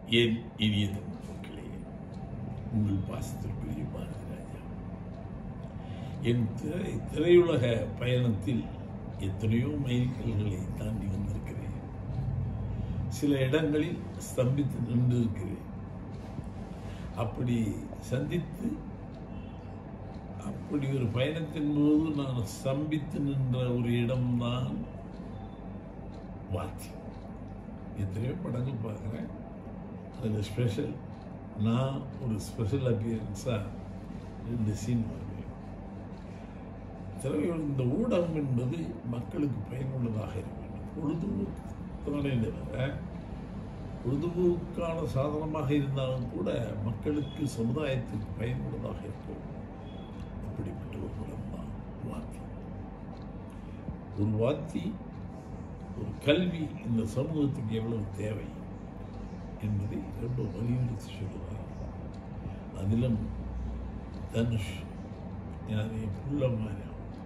என் இனிய மக்களே உங்கள் பாசத்திற்குரிய பாரதி ராஜா என் திரை திரையுலக பயணத்தில் எத்தனையோ மைல்கல்களை தாண்டி வந்திருக்கிறேன் சில இடங்களில் ஸ்தம்பித்து நின்றிருக்கிறேன் அப்படி சந்தித்து அப்படி ஒரு பயணத்தின் போது நான் ஸ்தம்பித்து நின்ற ஒரு இடம்தான் வாத்தி எத்தனையோ படங்கள் பார்க்குறேன் அதில் ஸ்பெஷல் நான் ஒரு ஸ்பெஷல் அப்பியரன்ஸாக ரெண்டு சீன் வருவேன் திரையுலக இந்த ஊடகம் என்பது மக்களுக்கு பயனுள்ளதாக இருக்க வேண்டும் பொழுதுபோக்கு தானே தவிர பொழுதுபோக்கான சாதனமாக இருந்தாலும் கூட மக்களுக்கு சமுதாயத்துக்கு பயனுள்ளதாக இருக்க வேண்டும் அப்படிப்பட்ட ஒரு படம் தான் வாத்தி ஒரு வாத்தி ஒரு கல்வி இந்த சமூகத்துக்கு எவ்வளவு தேவை என்பதை ரொம்ப வலியுறுத்தி சொல்லுவார் அதிலும் தனுஷ் ஞானி புள்ளமாரி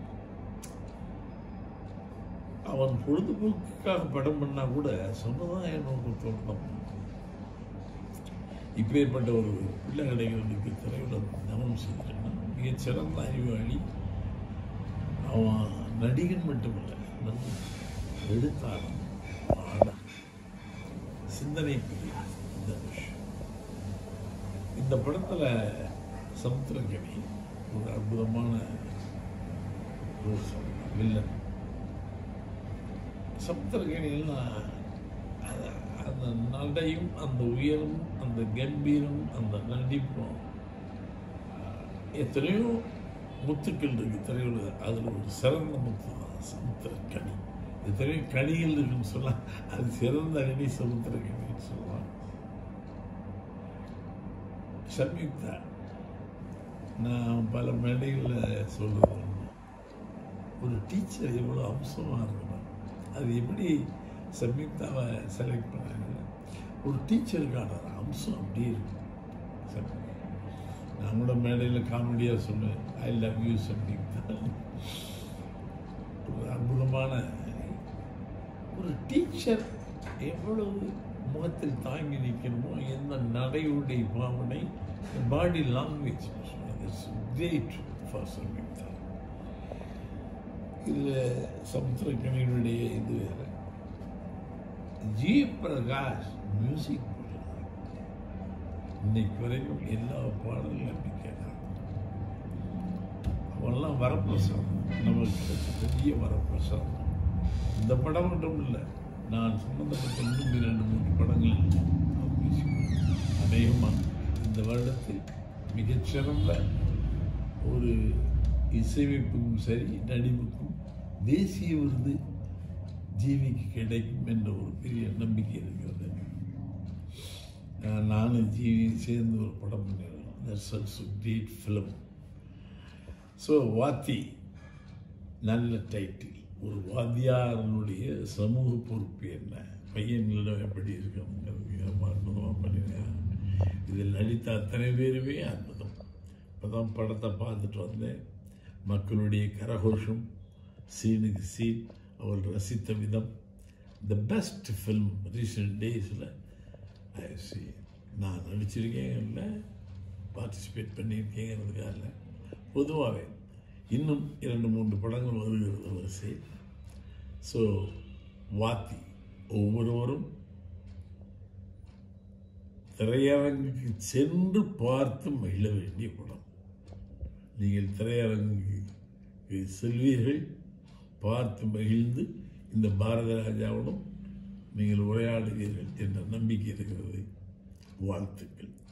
அவன் பொழுதுபோக்குக்காக படம் பண்ணா கூட சமுதாய நோக்கத்தோடு தான் இப்பேற்பட்ட ஒரு பிள்ளை கிடைக்கிறதுக்கு திரையுலகம் தவம் செய்திருக்கான் மிகச்சிறந்த அறிவாளி அவன் நடிகன் மட்டுமல்ல நல்ல எழுத்தாளன் பாடல் சிந்தனை பிரிவு தனுஷ் இந்த படத்தில் சமுத்திரக்கணி ஒரு அற்புதமான ரோசம் வில்லன் சமுத்திரக்கணியில் நான் அத- அந்த நடையும் அந்த உயரும் அந்த கம்பீரம் அந்த நடிப்பும் ஆஹ், எத்தனையோ முத்துக்கள் இருக்கு திரையுலக அதில் ஒரு சிறந்த முத்து தான் சமுத்திரக்கணி எத்தனையோ கனிகள் இருக்குன்னு சொல்லலாம் அது சிறந்த கனி சமுத்திரக்கணின்னு சொல்லலாம் சம்யுக்தா நான் பல மேடைகளில் சொல்றது உண்டு. ஒரு டீச்சர் எவ்வளோ அம்சமாக இருக்கணும் அது எப்படி சம்யுக்தாவை செலக்ட் பண்ணாங்க ஒரு டீச்சருக்கான அம்சம் அப்படியே இருக்கும் சம்யுக்தா. நான் கூட மேடையில் காமெடியாக சொன்னேன் ஐ லவ் யூ சம்யுக்தா ஒரு அற்புதமான ஒரு டீச்சர் எவ்வளவு முகத்தில் தாங்கி நிற்கணுமோ எந்த நடையுடைய பாவனை body language great for Samyuktha இதில் சமுத்திரக்கணியினுடைய இது வேறு ஜி பிரகாஷ் மியூசிக் இன்னைக்கு வரைக்கும் எல்லா பாடலும் அப்படி கேட்கறான் அவெல்லாம் வரப்பிரசாதம் நமக்கு கிடைச்ச பெரிய வரப்பிரசாதம் இந்த படம் மட்டும் இல்லை நான் சம்பந்தப்பட்ட இன்னும் இரண்டு மூன்று படங்கள் அவர் music. அநேகமாக இந்த வருடத்தில் மிகச்சிறந்த ஒரு இசையமைப்புக்கும் சரி நடிப்புக்கும் தேசிய விருது ஜீவிக்கு கிடைக்கும் என்ற ஒரு பெரிய நம்பிக்கை இருக்கிறது அஹ் நானும் ஜீவி சேர்ந்து ஒரு படம் பண்ணிருக்கோம் that's also great film so Vaathi நல்ல டைட்டில் ஒரு வாத்தியாரனுடைய சமூக பொறுப்பு என்ன பையன்களிடம் எப்படி இருக்கணுங்கிறது ரொம்ப அற்புதமாக பண்ணியிருக்காங்க இதில் நடித்த அத்தனை பேருமே அற்புதம் இப்போ தான் படத்தை பார்த்துட்டு வந்தேன் மக்களுடைய கரகோஷம் சீனுக்கு சீன் அவள் ரசித்த விதம் த பெஸ்ட் ஃபில்ம் ரீசெண்ட் டேஸில் சி நான் நடிச்சிருக்கேன் இல்லை பார்ட்டிசிபேட் பண்ணியிருக்கேங்கிறதுக்காக இல்லை பொதுவாகவே இன்னும் இரண்டு மூன்று படங்கள் வருகிறது வரிசை ஸோ வாத்தி ஒவ்வொருவரும் திரையரங்குக்கு சென்று பார்த்து மகிழ வேண்டிய படம் நீங்கள் திரையரங்குக்கு செல்வீர்கள் பார்த்து மகிழ்ந்து இந்த பாரத ராஜாவுடன் நீங்கள் உரையாடுவீர்கள் என்ற நம்பிக்கை இருக்கிறது வாழ்த்துக்கள்